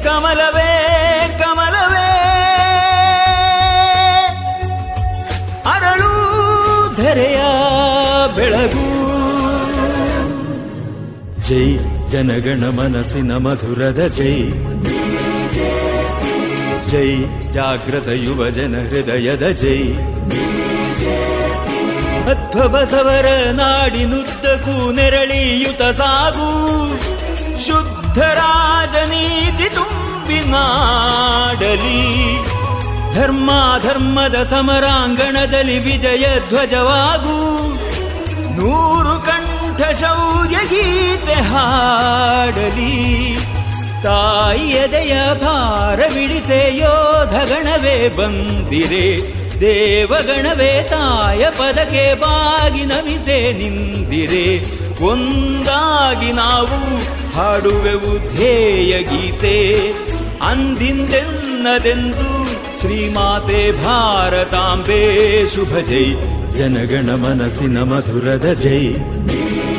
ಕಮಲವೇ ಕಮಲವೇ ಅರಳು ಧರೆಯ ಬೆಳಗು ಜೈ ಜನಗಣ ಮನಸ್ಸಿನ ಮಧುರದ ಜೈ ಜೈ ಜಾಗೃತ ಯುವ ಜನ ಹೃದಯದ ಜೈ ಅಧ್ವ ಬಸವರ ನಾಡಿನುದ್ದಕ್ಕೂ ನೆರಳಿಯುತ ಸಾಗು ಶುದ್ಧ ರಾಜನೀತಿ ತುಂಬಿ ನಾಡಲಿ ಧರ್ಮ ಧರ್ಮದ ಸಮರಾಂಗಣದಲ್ಲಿ ವಿಜಯ ಧ್ವಜವಾಗು ನೂರು ಕಂಠ ಶೌರ್ಯ ಗೀತೆ ಹಾಡಲಿ ತಾಯಿಯದೆಯ ಭಾರ ಬಿಡಿಸೆ ಯೋಧಗಣವೇ ಬಂದಿರೆ ದೇವಗಣವೇ ತಾಯ ಪದಕ್ಕೆ ಬಾಗಿ ನಮಿಸೆ ನಿಂದಿರೆ ಒಂದಾಗಿ ನಾವು ಹಾಡುವೆವು ಧ್ಯೇಯ ಗೀತೆ ಅಂದಿಂದೆನ್ನದೆಂದು ಶ್ರೀಮಾತೆ ಭಾರತಾಂಬೆ ಶುಭ ಜೈ ಜನಗಣ ಮನಸ್ಸಿನ ಮಧುರದ ಜೈ